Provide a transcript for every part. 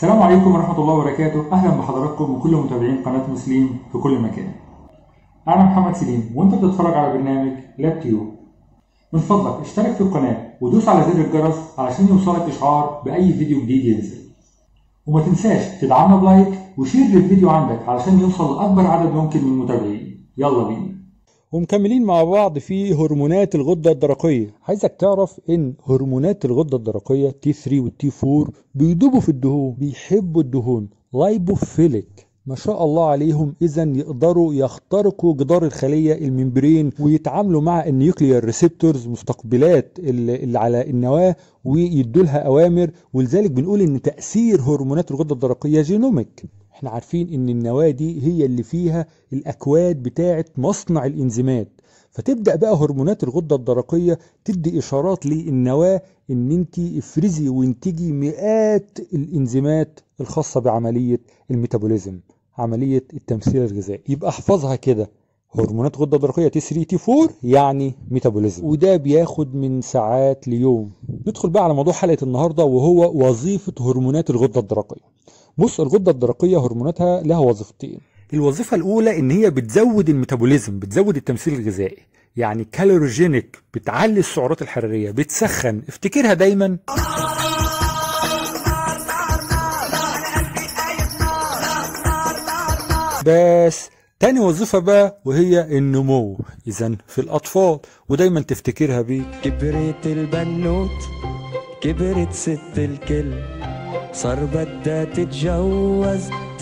السلام عليكم ورحمة الله وبركاته أهلا بحضراتكم وكل متابعين قناة مسلم في كل مكان أنا محمد سليم وأنت بتتفرج على برنامج لاب تيوب من فضلك اشترك في القناة ودوس على زر الجرس علشان يوصلك إشعار بأي فيديو جديد ينزل وما تنساش تدعمنا بلايك وشير للفيديو عندك علشان يوصل لأكبر عدد ممكن من المتابعين يلا بينا ومكملين مع بعض في هرمونات الغدة الدرقية عايزك تعرف ان هرمونات الغدة الدرقية تي 3 والتي 4 بيدوبوا في الدهون بيحبوا الدهون لايبوفيليك ما شاء الله عليهم اذا يقدروا يخترقوا جدار الخلية الممبرين ويتعاملوا مع النيوكليير ريسبتورز مستقبلات اللي على النواة ويدوا لها اوامر ولذلك بنقول ان تأثير هرمونات الغدة الدرقية جينوميك احنا عارفين ان النواة دي هي اللي فيها الاكواد بتاعه مصنع الانزيمات فتبدا بقى هرمونات الغده الدرقيه تدي اشارات للنواه ان انت افرزي وانتجي مئات الانزيمات الخاصه بعمليه الميتابوليزم عمليه التمثيل الغذائي يبقى احفظها كده هرمونات غده درقيه تي 3 تي 4 يعني ميتابوليزم وده بياخد من ساعات ليوم ندخل بقى على موضوع حلقه النهارده وهو وظيفه هرمونات الغده الدرقيه بص الغده الدرقيه هرموناتها لها وظيفتين الوظيفه الاولى ان هي بتزود الميتابوليزم بتزود التمثيل الغذائي يعني كالوريجينيك بتعلي السعرات الحراريه بتسخن افتكرها دايما بس تاني وظيفة بقى وهي النمو إذا في الأطفال ودايما تفتكرها بيه كبرت البنوت كبرت ست الكل صار بدها تتجوز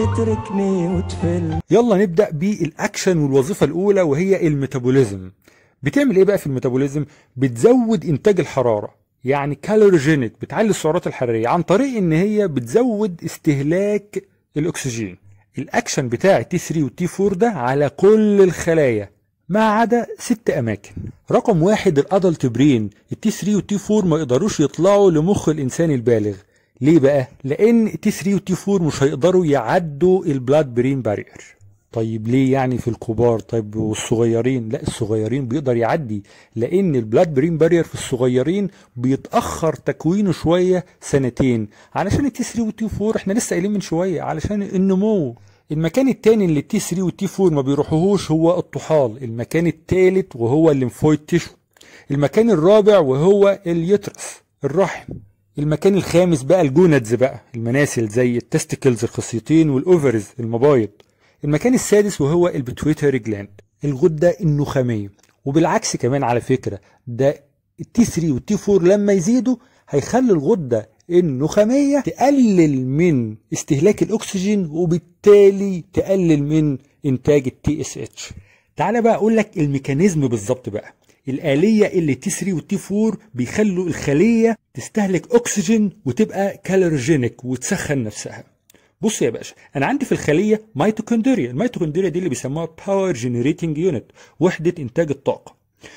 تتركني وتفل يلا نبدأ بالأكشن والوظيفة الأولى وهي الميتابوليزم بتعمل إيه بقى في الميتابوليزم؟ بتزود إنتاج الحرارة يعني كالوريجينيك بتعلي السعرات الحرارية عن طريق إن هي بتزود استهلاك الأكسجين الأكشن بتاع التي 3 والتي 4 ده على كل الخلايا ما عدا ست أماكن رقم واحد الأدلت برين التي 3 والتي 4 ما يقدروش يطلعوا لمخ الإنسان البالغ ليه بقى؟ لأن تي 3 وتي 4 مش هيقدروا يعدوا البلاد برين بارير. طيب ليه يعني في الكبار؟ طيب والصغيرين؟ لا الصغيرين بيقدر يعدي لأن البلاد برين بارير في الصغيرين بيتأخر تكوينه شوية سنتين علشان التي 3 والتي 4 احنا لسه قايلين من شوية علشان النمو. المكان التاني اللي التي 3 والتي 4 ما بيروحوهوش هو الطحال، المكان التالت وهو الليمفويد تيشو. المكان الرابع وهو اليوترس الرحم. المكان الخامس بقى الجونادز بقى المناسل زي التستيكلز الخصيتين والاوفرز المبايض المكان السادس وهو البتويتري جلاند الغده النخاميه وبالعكس كمان على فكره ده التي 3 والتي 4 لما يزيدوا هيخلي الغده النخاميه تقلل من استهلاك الاكسجين وبالتالي تقلل من انتاج التي اس اتش تعالى بقى اقول لك الميكانيزم بالظبط بقى الآلية اللي تي 3 والتي 4 بيخلوا الخلية تستهلك أكسجين وتبقى كالوريجينيك وتسخن نفسها. بص يا باشا أنا عندي في الخلية ميتوكوندريا، الميتوكوندريا دي اللي بيسموها باور جنريتنج يونت وحدة إنتاج الطاقة.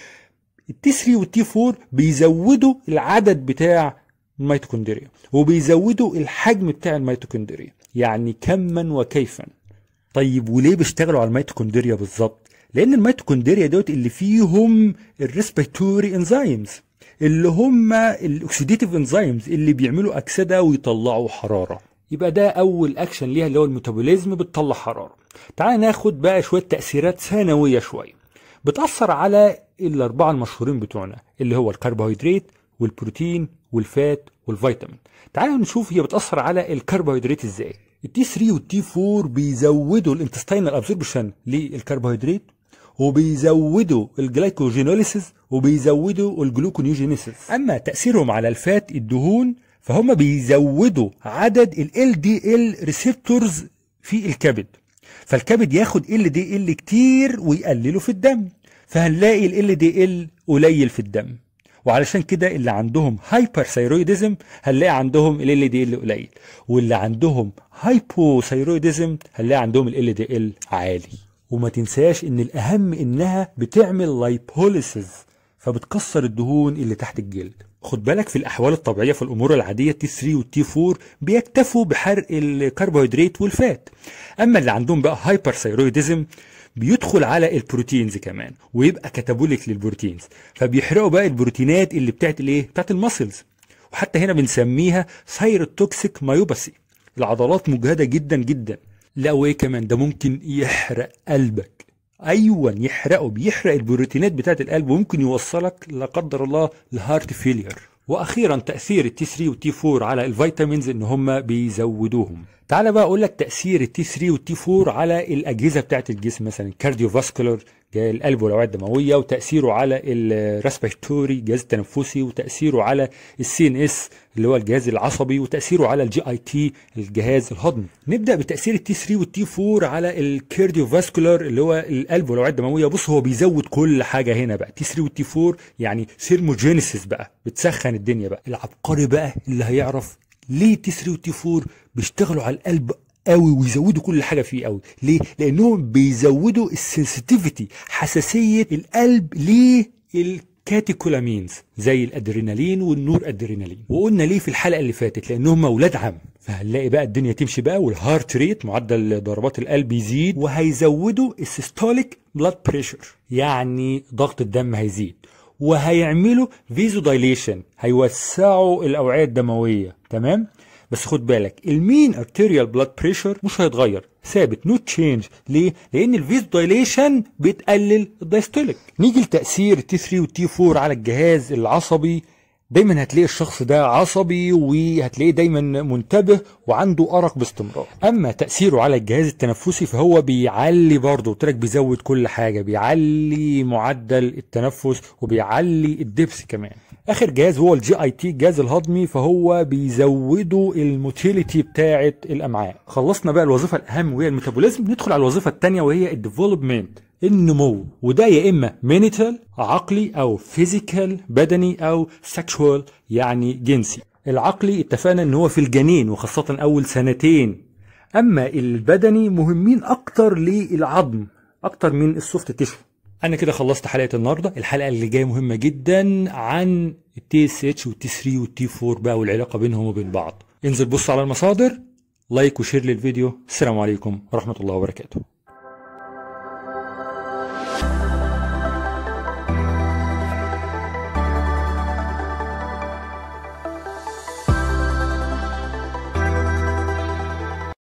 التي 3 والتي 4 بيزودوا العدد بتاع الميتوكوندريا وبيزودوا الحجم بتاع الميتوكوندريا يعني كما وكيفا. طيب وليه بيشتغلوا على الميتوكوندريا بالظبط؟ لان الميتوكوندريا دوت اللي فيهم الريسبيتوري انزيمز اللي هم الاكسيديتيف انزيمز اللي بيعملوا اكسده ويطلعوا حراره يبقى ده اول اكشن ليها اللي هو الميتابوليزم بتطلع حراره تعال ناخد بقى شويه تاثيرات ثانويه شويه بتاثر على الاربعه المشهورين بتوعنا اللي هو الكربوهيدرات والبروتين والفات والفيتامين تعال نشوف هي بتاثر على الكربوهيدرات ازاي التي 3 والتي 4 بيزودوا الانتستينال ابزوربشن للكربوهيدرات وبيزودوا الجلايكوجينوليسيس وبيزودوا الجلوكونيوجينيسيس اما تاثيرهم على الفات الدهون فهم بيزودوا عدد ال دي ال ريسبتورز في الكبد فالكبد ياخد ال دي ال كتير ويقلله في الدم فهنلاقي ال دي ال قليل في الدم وعلشان كده اللي عندهم هايبر ثايرويدزم هنلاقي عندهم ال دي ال قليل واللي عندهم هايبوثايرويدزم هنلاقي عندهم ال دي ال عالي وما تنساش ان الاهم انها بتعمل لايبوليسيس فبتكسر الدهون اللي تحت الجلد خد بالك في الاحوال الطبيعيه في الامور العاديه تي 3 والتي 4 بيكتفوا بحرق الكربوهيدرات والفات اما اللي عندهم بقى هايبر ثايرويدزم بيدخل على البروتينز كمان ويبقى كاتابوليك للبروتينز فبيحرقوا بقى البروتينات اللي بتاعت الايه بتاعت المسلز وحتى هنا بنسميها ثايروتوكسيك مايوباسي العضلات مجهده جدا جدا لا وايه كمان ده ممكن يحرق قلبك ايوه يحرقه بيحرق البروتينات بتاعه القلب وممكن يوصلك لا قدر الله لهارت فيلير واخيرا تاثير التي 3 والتي 4 على الفيتامينز ان هم بيزودوهم تعال بقى اقول لك تاثير التي 3 والتي 4 على الاجهزه بتاعه الجسم مثلا الكارديو فاسكولار القلب والاوعيه الدمويه وتاثيره على الريسبيرتوري الجهاز التنفسي وتاثيره على السي ان اس اللي هو الجهاز العصبي وتاثيره على الجي اي تي الجهاز الهضمي نبدا بتاثير التي 3 والتي 4 على الكارديو فاسكولار اللي هو القلب والاوعيه الدمويه بص هو بيزود كل حاجه هنا بقى تي 3 والتي 4 يعني ثيرموجينيسيس بقى بتسخن الدنيا بقى العبقري بقى اللي هيعرف ليه تي 3 والتي 4 بيشتغلوا على القلب قوي ويزودوا كل حاجه فيه قوي ليه لانهم بيزودوا السنسيتيفيتي حساسيه القلب للكاتيكولامينز زي الادرينالين والنور ادرينالين وقلنا ليه في الحلقه اللي فاتت لانهم اولاد عم فهنلاقي بقى الدنيا تمشي بقى والهارت ريت معدل ضربات القلب يزيد وهيزودوا السيستوليك بلاد بريشر يعني ضغط الدم هيزيد وهيعملوا فيزو دايليشن هيوسعوا الاوعيه الدمويه تمام بس خد بالك المين ارتيريال بلاد بريشر مش هيتغير ثابت نو تشينج ليه لان الفيزو دايليشن بتقلل الدايستوليك نيجي لتاثير تي 3 والتي 4 على الجهاز العصبي دايما هتلاقي الشخص ده عصبي وهتلاقيه دايما منتبه وعنده ارق باستمرار اما تاثيره على الجهاز التنفسي فهو بيعلي برضه قلت لك بيزود كل حاجه بيعلي معدل التنفس وبيعلي الدبس كمان اخر جهاز هو الجي اي تي الجهاز الهضمي فهو بيزودوا الموتيليتي بتاعه الامعاء خلصنا بقى الوظيفه الاهم وهي الميتابوليزم ندخل على الوظيفه الثانيه وهي الديفلوبمنت النمو وده يا اما مينيتال عقلي او فيزيكال بدني او سكشوال يعني جنسي العقلي اتفقنا ان هو في الجنين وخاصة اول سنتين اما البدني مهمين اكتر للعظم اكتر من السوفت تيشو انا كده خلصت حلقه النهارده الحلقه اللي جايه مهمه جدا عن التي اس اتش والتي 3 والتي 4 بقى والعلاقه بينهم وبين بعض انزل بص على المصادر لايك وشير للفيديو السلام عليكم ورحمه الله وبركاته